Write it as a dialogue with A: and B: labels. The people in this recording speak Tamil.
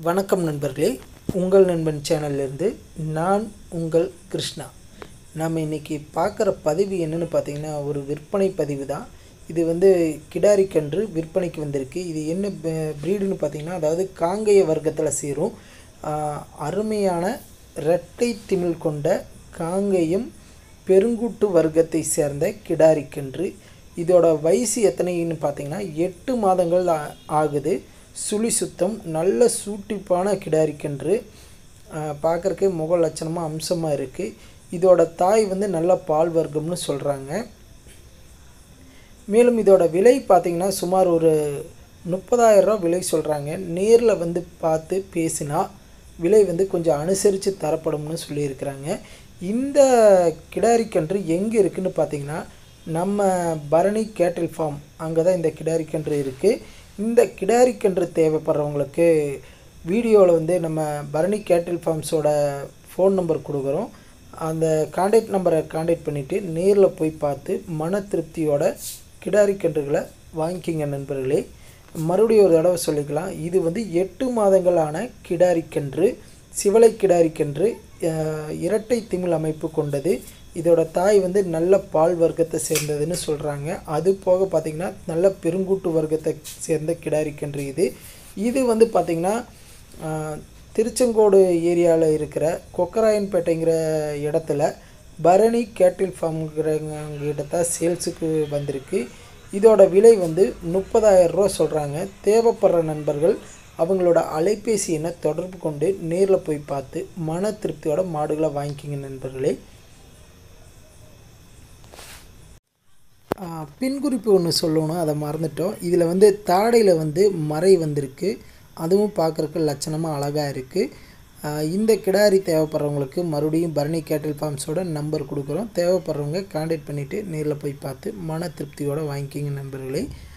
A: வணக்கம் நண்பர்களே உங்கள் நண்பன் சேனல்லேருந்து நான் உங்கள் கிருஷ்ணா நம்ம இன்றைக்கி பார்க்குற பதிவு என்னென்னு பார்த்தீங்கன்னா ஒரு விற்பனை பதிவு தான் இது வந்து கிடாரி கன்று விற்பனைக்கு வந்திருக்கு இது என்ன ப்ரீடுன்னு பார்த்தீங்கன்னா அதாவது காங்கேய வர்க்கத்தில் சேரும் ஆஹ், அருமையான இரட்டை திமில் கொண்ட காங்கேயம் பெருங்குட்டு வர்க்கத்தை சேர்ந்த கிடாரி கன்று இதோட வயசு எத்தனைன்னு பார்த்தீங்கன்னா எட்டு மாதங்கள் ஆ- ஆகுது சுழி சுத்தம் நல்ல சூட்டிப்பான கிடாரி கன்று பார்க்குறக்கே முக லட்சணமாக அம்சமாக இருக்குது இதோட தாய் வந்து நல்ல பால் வர்க்கம்னு சொல்கிறாங்க மேலும் இதோட விலை பார்த்தீங்கன்னா சுமார் ஒரு முப்பதாயிரம் ரூபா விலை சொல்கிறாங்க நேரில் வந்து பார்த்து பேசினா விலை வந்து கொஞ்சம் அனுசரித்து தரப்படும்னு சொல்லியிருக்கிறாங்க இந்த கிடாரி கன்று எங்கே இருக்குன்னு பார்த்தீங்கன்னா நம்ம பரணி கேட்டில் ஃபார்ம் அங்கே தான் இந்த கிடாரி கன்று இருக்குது இந்த கிடாரி கன்று தேவைப்படுறவங்களுக்கு வீடியோவில் வந்து நம்ம பரணி கேட்டில் ஃபார்ம்ஸோட ஃபோன் நம்பர் கொடுக்குறோம் அந்த காண்டாக்ட் நம்பரை காண்டாக்ட் பண்ணிவிட்டு நேரில் போய் பார்த்து மன திருப்தியோட கிடாரி கன்றுகளை வாங்கிக்கிங்க நண்பர்களே மறுபடியும் ஒரு தடவை சொல்லிக்கலாம் இது வந்து எட்டு மாதங்களான கிடாரி கன்று சிவலை கிடாரி கன்று அஹ், இரட்டை திமிழ் அமைப்பு கொண்டது இதோட தாய் வந்து நல்ல பால் வர்க்கத்தை சேர்ந்ததுன்னு சொல்கிறாங்க அது போக பார்த்திங்கன்னா நல்ல பெருங்கூட்டு வர்க்கத்தை சேர்ந்த கிடாரி கன்று இது இது வந்து பார்த்திங்கன்னா ஆஹ், திருச்செங்கோடு ஏரியாவில் இருக்கிற கொக்கராயன்பேட்டைங்கிற இடத்துல பரணி கேட்டில் ஃபார்ம்ங்கிறவங்கிட்ட தான் சேல்ஸுக்கு வந்திருக்கு இதோட விலை வந்து முப்பதாயிரம் ரூபா சொல்கிறாங்க தேவைப்படுற நண்பர்கள் அவங்களோட அலைபேசி எண்ணை தொடர்பு கொண்டு நேரில் போய் பார்த்து மன திருப்தியோட மாடுகளை வாங்கிக்கிங்க நண்பர்களே ஆ, பின்குறிப்பு ஒன்று சொல்லணும் அதை மறந்துட்டோம் இதில் வந்து தாடையில் வந்து மறை வந்திருக்கு அதுவும் பார்க்குறக்கு லட்சணமாக அழகாக இருக்குது இந்த கிடாரி தேவைப்படுறவங்களுக்கு மறுபடியும் பரணி கேட்டில் ஃபார்ம்ஸோட நம்பர் கொடுக்குறோம் தேவைப்படுறவங்க காண்டாக்ட் பண்ணிவிட்டு நேரில் போய் பார்த்து மன திருப்தியோடு வாங்கிக்கிங்க நண்பர்களே